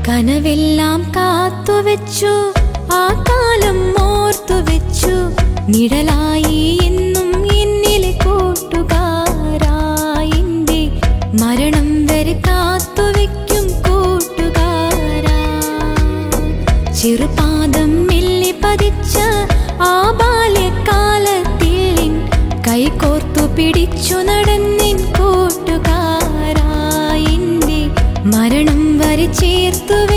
കനവെല്ലാം കാത്തുവെച്ചു ആ കാലം ഓർത്തു വെച്ചു നിഴലായി എന്നും എന്നിലെ കൂട്ടുകാരായിന്റെ മരണം വരെ കാത്തുവെക്കും കൂട്ടുകാരാ ചെറുപാദം മെല്ലി പതിച്ച ആ ബാല്യകാലത്തിൽ കൈകോർത്തു പിടിച്ചു നടന്നിൻ കൂട്ടുകാരായിന്റെ മരണം വരെ ചേർത്തു